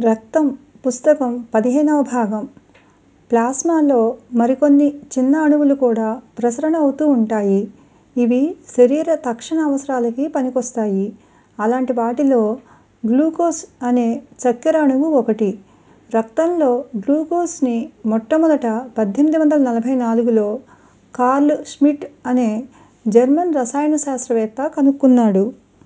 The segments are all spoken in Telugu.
రక్తం పుస్తకం పదిహేనవ భాగం ప్లాస్మాలో మరికొన్ని చిన్న అణువులు కూడా ప్రసరణ అవుతూ ఉంటాయి. ఇవి శరీర తక్షణ అవసరాలకి పనికొస్తాయి. అలాంటి వాటిలో గ్లూకోజ్ అనే చక్కెర అణువు ఒకటి. రక్తంలో గ్లూకోజ్ ని మొట్టమొదట పద్దెనిమిది వందల నలభై నాలుగులో కార్ల్ షమిట్ అనే జర్మన్ రసాయన శాస్త్రవేత్త కనుక్కున్నాడు.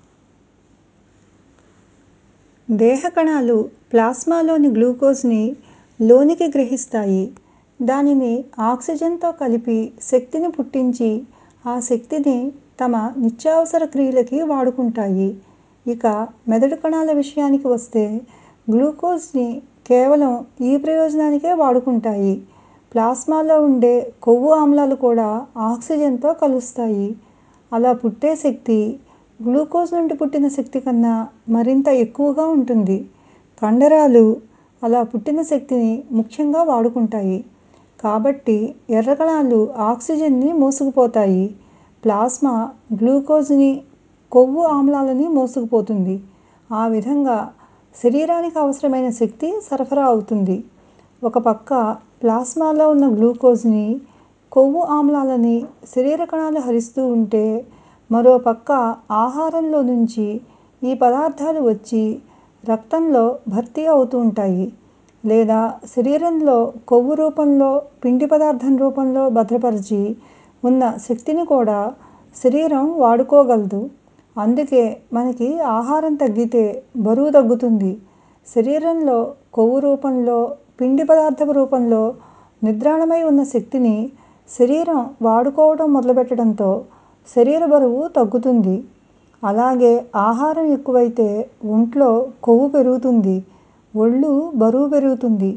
దేహ కణాలు ప్లాస్మాలోని గ్లూకోజ్ ని లోనికి గ్రహిస్తాయి. దానిని ఆక్సిజన్ తో కలిపి శక్తిని పుట్టించి ఆ శక్తిని తమ నిత్యావసర క్రియలకి వాడుకుంటాయి. ఇక మెదడు కణాల విషయానికి వస్తే గ్లూకోజ్ ని కేవలం ఈ ప్రయోజనానికే వాడుకుంటాయి. ప్లాస్మాలో ఉండే కొవ్వు ఆమ్లాలు కూడా ఆక్సిజన్ తో కలుస్తాయి. అలా పుట్టే శక్తి గ్లూకోజ్ నుండి పుట్టిన శక్తి కన్నా మరింత ఎక్కువగా ఉంటుంది. కండరాలు అలా పుట్టిన శక్తిని ముఖ్యంగా వాడుకుంటాయి. కాబట్టి ఎర్ర కణాలు ఆక్సిజన్ ని మోసుకుపోతాయి. ప్లాస్మా గ్లూకోజ్ ని, కొవ్వు ఆమ్లాలని మోసుకుపోతుంది. ఆ విధంగా శరీరానికి అవసరమైన శక్తి సరఫరా అవుతుంది. ఒక పక్క ప్లాస్మాలో ఉన్న గ్లూకోజ్ ని, కొవ్వు ఆమ్లాలని శరీర కణాలు హరిస్తూ ఉంటే మరో పక్క ఆహారంలో నుంచి ఈ పదార్థాలు వచ్చి రక్తంలో భర్తీ అవుతూంటాయి. లేదా శరీరంలో కొవ్వు రూపంలో, పిండి పదార్థం రూపంలో భద్రపరచి ఉన్న శక్తిని కూడా శరీరం వాడుకోగలదు. అందుకే మనకి ఆహారం తగ్గితే బరువు తగ్గుతుంది. శరీరంలో కొవ్వు రూపంలో, పిండి పదార్థపు రూపంలో నిద్రాణమై ఉన్న శక్తిని శరీరం వాడుకోవడం మొదలుపెట్టడంతో శరీర బరువు తగ్గుతుంది. అలాగే ఆహారం ఎక్కువైతే ఒంట్లో కొవ్వు పెరుగుతుంది. ఒళ్ళు బరువు పెరుగుతుంది.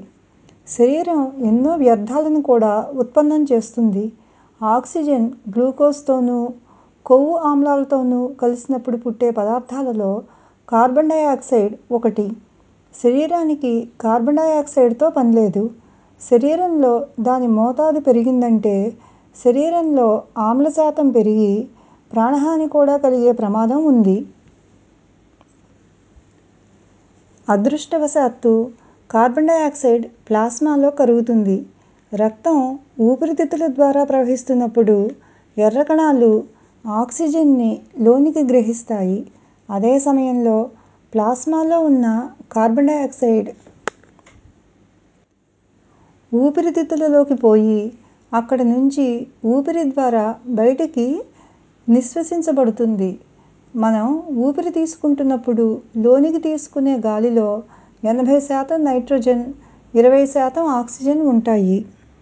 శరీరం ఎన్నో వ్యర్థాలను కూడా ఉత్పన్నం చేస్తుంది. ఆక్సిజన్ గ్లూకోజ్ తోనూ, కొవ్వు ఆమ్లాలతోనూ కలిసినప్పుడు పుట్టే పదార్థాలలో కార్బన్ డయాక్సైడ్ ఒకటి. శరీరానికి కార్బన్ డయాక్సైడ్ తో పనిలేదు. శరీరంలో దాని మోతాదు పెరిగిందంటే శరీరంలో ఆమ్ల శాతం పెరిగి ప్రాణహాని కూడా కలిగే ప్రమాదం ఉంది. అదృష్టవశాత్తు కార్బన్ డయాక్సైడ్ ప్లాస్మాలో కరుగుతుంది. రక్తం ఊపిరితిత్తుల ద్వారా ప్రవహిస్తున్నప్పుడు ఎర్ర కణాలు ఆక్సిజన్ ని లోనికి గ్రహిస్తాయి. అదే సమయంలో ప్లాస్మాలో ఉన్న కార్బన్ డయాక్సైడ్ ఊపిరితిత్తులలోకి పోయి అక్కడి నుంచి ఊపిరి ద్వారా బయటికి నిశ్వసించబడుతుంది. మనం ఊపిరి తీసుకుంటున్నప్పుడు లోనికి తీసుకునే గాలిలో ఎనభై శాతం నైట్రోజన్, ఇరవై శాతం ఆక్సిజన్ ఉంటాయి.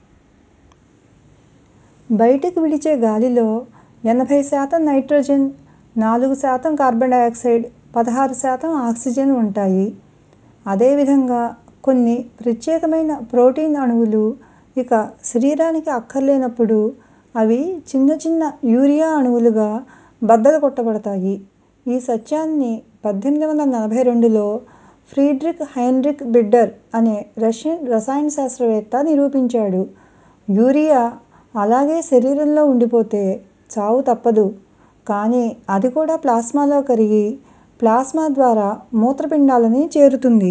బయటికి విడిచే గాలిలో ఎనభై శాతం నైట్రోజన్, నాలుగు శాతం కార్బన్ డయాక్సైడ్, పదహారు శాతం ఆక్సిజన్ ఉంటాయి. అదే విధంగా కొన్ని ప్రత్యేకమైన ప్రోటీన్ అణువులు ఇక శరీరానికి అక్కర్లేనప్పుడు అవి చిన్న చిన్న యూరియా అణువులుగా బద్దలు కొట్టబడతాయి. ఈ సత్యాన్ని పద్దెనిమిది వందల నలభై రెండులో ఫ్రీడ్రిక్ హైన్రిక్ బిడ్డర్ అనే రష్యన్ రసాయన శాస్త్రవేత్త నిరూపించాడు. యూరియా అలాగే శరీరంలో ఉండిపోతే చావు తప్పదు. కానీ అది కూడా ప్లాస్మాలో కరిగి ప్లాస్మా ద్వారా మూత్రపిండాలని చేరుతుంది.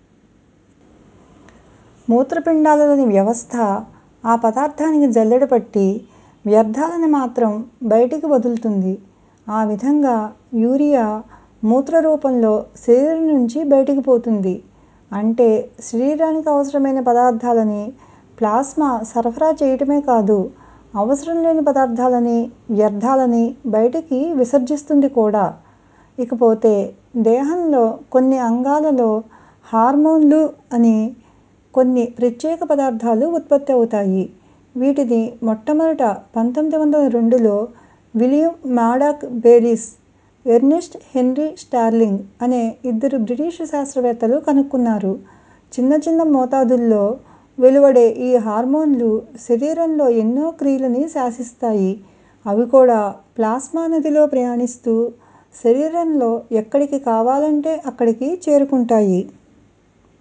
మూత్రపిండాలలోని వ్యవస్థ ఆ పదార్థానికి జల్లెడ పట్టి వ్యర్థాలని మాత్రం బయటికి వదులుతుంది. ఆ విధంగా యూరియా మూత్ర రూపంలో శరీరం నుంచి బయటికి పోతుంది. అంటే శరీరానికి అవసరమైన పదార్థాలని ప్లాస్మా సరఫరా చేయటమే కాదు అవసరం లేని పదార్థాలని, వ్యర్థాలని బయటికి విసర్జిస్తుంది కూడా. ఇకపోతే దేహంలో కొన్ని అంగాలలో హార్మోన్లు అని కొన్ని ప్రత్యేక పదార్థాలు ఉత్పత్తి అవుతాయి. వీటిని మొట్టమొదట పంతొమ్మిది వందల రెండులో William Maddock Bayliss, Ernest Henry Starling అనే ఇద్దరు బ్రిటిషు శాస్త్రవేత్తలు కనుక్కున్నారు. చిన్న చిన్న మోతాదుల్లో వెలువడే ఈ హార్మోన్లు శరీరంలో ఎన్నో క్రియలని శాసిస్తాయి. అవి కూడా ప్లాస్మా నదిలో ప్రయాణిస్తూ శరీరంలో ఎక్కడికి కావాలంటే అక్కడికి చేరుకుంటాయి.